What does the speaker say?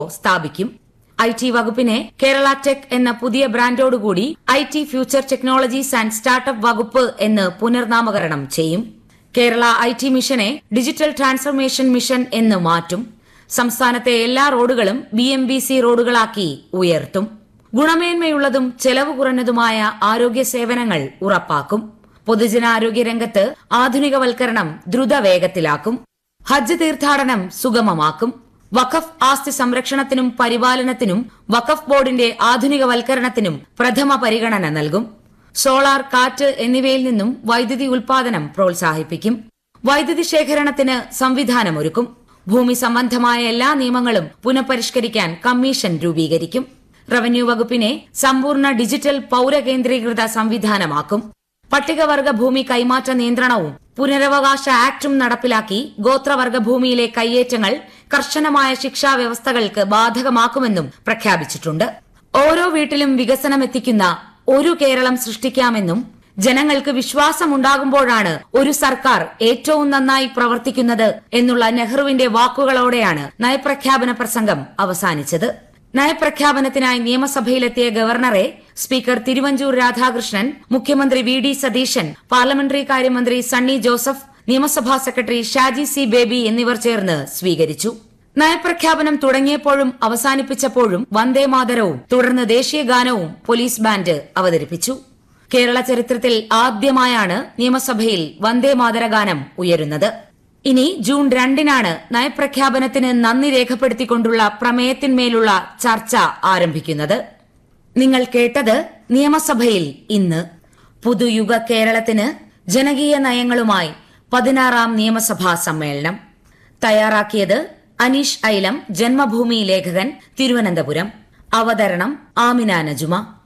സ്ഥാപിക്കും I T വകുപ്പിനെ Kerala tech എന്ന പുതിയ ബ്രാൻഡോടുകൂടി I T future technologies and startup വകുപ്പ് എന്ന് പുനർനാമകരണം ചെയ്യും കേരള ഐ ടി മിഷനെ ഡിജിറ്റൽ ട്രാൻസ്ഫർമേഷൻ മിഷൻ എന്ന് മാറ്റും സംസ്ഥാനത്തെ എല്ലാ റോഡുകളും ബി എം ബി സി റോഡുകളാക്കി ഉയർത്തും ഗുണമേന്മയുള്ളതും ചെലവ് കുറഞ്ഞതുമായ ആരോഗ്യ സേവനങ്ങൾ ഉറപ്പാക്കും പൊതുജനാരോഗ്യ രംഗത്ത് ആധുനികവൽക്കരണം ദ്രുതവേഗത്തിലാക്കും ഹജ്ജ് തീർത്ഥാടനം സുഗമമാക്കും വഖഫ് ആസ്തി സംരക്ഷണത്തിനും പരിപാലനത്തിനും വഖഫ് ബോർഡിന്റെ ആധുനികവൽക്കരണത്തിനും പ്രഥമ പരിഗണന നൽകും സോളാർ കാറ്റ് എന്നിവയിൽ നിന്നും വൈദ്യുതി ഉൽപാദനം പ്രോത്സാഹിപ്പിക്കും വൈദ്യുതി ശേഖരണത്തിന് സംവിധാനമൊരുക്കും ഭൂമി സംബന്ധമായ എല്ലാ നിയമങ്ങളും പുനഃപരിഷ്കരിക്കാൻ കമ്മീഷൻ രൂപീകരിക്കും റവന്യൂ വകുപ്പിനെ സമ്പൂർണ്ണ ഡിജിറ്റൽ പൌരകേന്ദ്രീകൃത സംവിധാനമാക്കും പട്ടികവർഗ ഭൂമി കൈമാറ്റ നിയന്ത്രണവും പുനരവകാശ ആക്ടും നടപ്പിലാക്കി ഗോത്രവർഗ ഭൂമിയിലെ കയ്യേറ്റങ്ങൾ കർശനമായ ശിക്ഷാ വ്യവസ്ഥകൾക്ക് ബാധകമാക്കുമെന്നും പ്രഖ്യാപിച്ചിട്ടുണ്ട് ഓരോ വീട്ടിലും വികസനമെത്തിക്കുന്ന ഒരു കേരളം സൃഷ്ടിക്കാമെന്നും ജനങ്ങൾക്ക് വിശ്വാസമുണ്ടാകുമ്പോഴാണ് ഒരു സർക്കാർ ഏറ്റവും നന്നായി പ്രവർത്തിക്കുന്നത് എന്നുള്ള നെഹ്റുവിന്റെ വാക്കുകളോടെയാണ് നയപ്രഖ്യാപന പ്രസംഗം അവസാനിച്ചത് നയപ്രഖ്യാപനത്തിനായി നിയമസഭയിലെത്തിയ ഗവർണറെ സ്പീക്കർ തിരുവഞ്ചൂർ രാധാകൃഷ്ണൻ മുഖ്യമന്ത്രി വി ഡി സതീശൻ പാർലമെന്ററി കാര്യമന്ത്രി സണ്ണി ജോസഫ് നിയമസഭാ സെക്രട്ടറി ഷാജി സി ബേബി എന്നിവർ ചേർന്ന് സ്വീകരിച്ചു നയപ്രഖ്യാപനം തുടങ്ങിയപ്പോഴും അവസാനിപ്പിച്ചപ്പോഴും വന്ദേമാതരവും തുടർന്ന് ദേശീയ ഗാനവും പോലീസ് ബാൻഡ് അവതരിപ്പിച്ചു കേരള ചരിത്രത്തിൽ ആദ്യമായാണ് നിയമസഭയിൽ വന്ദേമാതര ഗാനം ഉയരുന്നത് ഇനി ജൂൺ രണ്ടിനാണ് നയപ്രഖ്യാപനത്തിന് നന്ദി രേഖപ്പെടുത്തിക്കൊണ്ടുള്ള പ്രമേയത്തിന്മേലുള്ള ചർച്ച ആരംഭിക്കുന്നത് നിങ്ങൾ കേട്ടത് നിയമസഭയിൽ ഇന്ന് പുതുയുഗ കേരളത്തിന് ജനകീയ നയങ്ങളുമായി പതിനാറാം നിയമസഭാ സമ്മേളനം തയ്യാറാക്കിയത് അനീഷ് ഐലം ജന്മഭൂമി ലേഖകൻ തിരുവനന്തപുരം അവതരണം ആമിന നജുമ